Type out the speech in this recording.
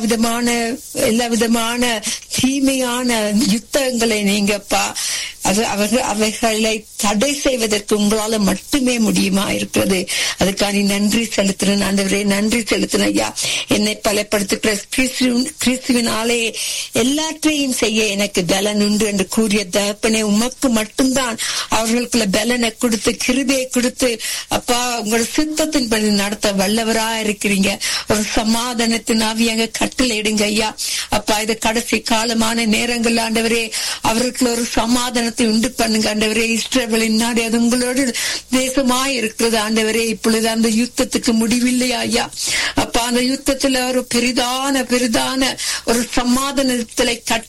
விதமான எல்லா விதமான தீமையான யுத்தங்களை நீங்கப்பா அது அவர்கள் அவைகளை தடை செய்வதற்கு உங்களால மட்டுமே முடியுமா இருக்கிறது அதுக்காக நன்றி செலுத்துறேன் ஆண்டவரே நன்றி செலுத்தின ஐயா என்னை பலப்படுத்துகிற கிறிஸ்துவின் கிறிஸ்துவினாலே எல்லாற்றையும் செய்ய எனக்கு பலன் உண்டு என்று கூறிய தகப்பனே உமக்கு மட்டும்தான் அவர்களுக்குள்ள பலனை கொடுத்து கிருபையை கொடுத்து அப்பா உங்களோட சித்தத்தின் படி நடத்த வல்லவரா இருக்கிறீங்க ஒரு சமாதானத்தின் ஆவியாங்க கட்டளையிடுங்க ஐயா அப்பா இது கடைசி காலமான நேரங்கள் ஆண்டவரே அவர்களுக்கு ஒரு சமாதானத்தை உண்டு பண்ணுங்க ஆண்டவரே இஸ்ரவேலின் நாடு அது உங்களோட தேசமாய் இருக்கிறது ஆண்டவரே இப்பொழுது அந்த யுத்தத்துக்கு முடிவில்லையா ஐயா அப்பா அந்த யுத்தத்துல ஒரு பெரிதான பெரிதான ஒரு சமாதானத்திலே கட்ட